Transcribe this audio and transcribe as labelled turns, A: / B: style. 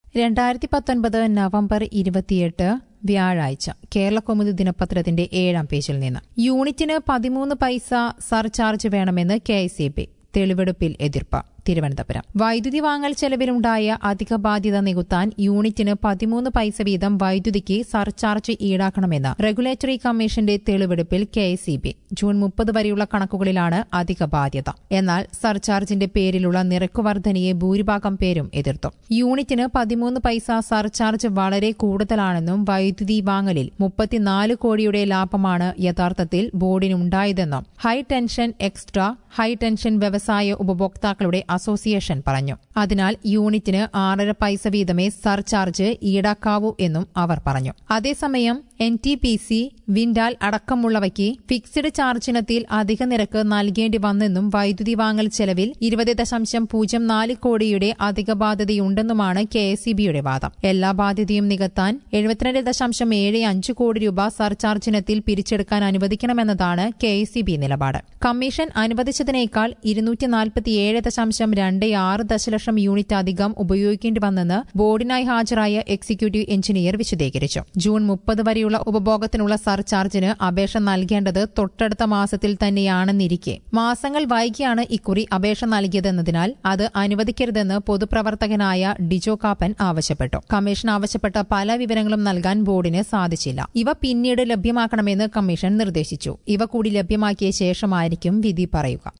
A: രണ്ടായിരത്തി പത്തൊൻപത് നവംബർ ഇരുപത്തിയെട്ട് വ്യാഴാഴ്ച കേരളകൗമുദി ദിനപത്രത്തിന്റെ ഏഴാം പേജിൽ നിന്ന് യൂണിറ്റിന് പതിമൂന്ന് പൈസ സർചാർജ് വേണമെന്ന് കെ ഐ സി ബി തെളിവെടുപ്പിൽ എതിർപ്പ് തിരുവനന്തപുരം വൈദ്യുതി വാങ്ങൽ ചെലവിലുണ്ടായ അധിക ബാധ്യത നികുത്താൻ യൂണിറ്റിന് പതിമൂന്ന് പൈസ വീതം വൈദ്യുതിക്ക് സർചാർജ് ഈടാക്കണമെന്ന് റെഗുലേറ്ററി കമ്മീഷന്റെ തെളിവെടുപ്പിൽ കെ ജൂൺ മുപ്പത് വരെയുള്ള കണക്കുകളിലാണ് അധിക ബാധ്യത എന്നാൽ സർചാർജിന്റെ പേരിലുള്ള നിരക്ക് വർധനയെ ഭൂരിഭാഗം പേരും എതിർത്തു യൂണിറ്റിന് പതിമൂന്ന് പൈസ സർചാർജ് വളരെ കൂടുതലാണെന്നും വൈദ്യുതി വാങ്ങലിൽ മുപ്പത്തിനാല് കോടിയുടെ ലാഭമാണ് യഥാർത്ഥത്തിൽ ബോർഡിനുണ്ടായതെന്നും high tension extra high tension വ്യവസായ ഉപഭോക്താക്കളുടെ അസോസിയേഷൻ പറഞ്ഞു അതിനാൽ യൂണിറ്റിന് ആറര പൈസ വീതമേ സർചാർജ് ഈടാക്കാവൂ എന്നും അവർ പറഞ്ഞു അതേസമയം എൻ ടി പി സി വിൻഡാൽ അടക്കമുള്ളവയ്ക്ക് ഫിക്സഡ് ചാർജിനത്തിൽ അധിക നിരക്ക് നൽകേണ്ടി വന്നെന്നും വൈദ്യുതി വാങ്ങൽ ചെലവിൽ ഇരുപത് ദശാംശം പൂജ്യം നാല് കോടിയുടെ അധിക ബാധ്യതയുണ്ടെന്നുമാണ് കെ എസ് സി ബിയുടെ വാദം എല്ലാ ബാധ്യതയും നികത്താൻ എഴുപത്തിരണ്ട് ദശാംശം ഏഴ് അഞ്ച് കോടി രൂപ സർചാർജിനത്തിൽ പിരിച്ചെടുക്കാൻ അനുവദിക്കണമെന്നതാണ് കെ എസ് സി ബി നിലപാട് കമ്മീഷൻ അനുവദിച്ചതിനേക്കാൾ ഇരുന്നൂറ്റി നാൽപ്പത്തിയേഴ് ദശാംശം രണ്ട് ആറ് ദശലക്ഷം യൂണിറ്റ് അധികം ഉപയോഗിക്കേണ്ടി വന്നെന്ന് ബോർഡിനായി ഹാജരായ എക്സിക്യൂട്ടീവ് എഞ്ചിനീയർ വിശദീകരിച്ചു ജൂൺ മുപ്പത് വരെയുള്ള ഉപഭോഗത്തിനുള്ള സർചാർജിന് അപേക്ഷ നൽകേണ്ടത് തൊട്ടടുത്ത മാസത്തിൽ തന്നെയാണെന്നിരിക്കെ മാസങ്ങൾ വൈകിയാണ് ഇക്കുറി അപേക്ഷ നൽകിയതെന്നതിനാൽ അത് അനുവദിക്കരുതെന്ന് പൊതുപ്രവർത്തകനായ ഡിജോ കാപ്പൻ ആവശ്യപ്പെട്ടു കമ്മീഷൻ ആവശ്യപ്പെട്ട പല വിവരങ്ങളും നൽകാൻ ബോർഡിന് സാധിച്ചില്ല ഇവ പിന്നീട് ലഭ്യമാക്കണമെന്ന് കമ്മീഷൻ നിർദ്ദേശിച്ചു ഇവ കൂടി ലഭ്യമാക്കിയ ശേഷമായിരിക്കും വിധി പറയുക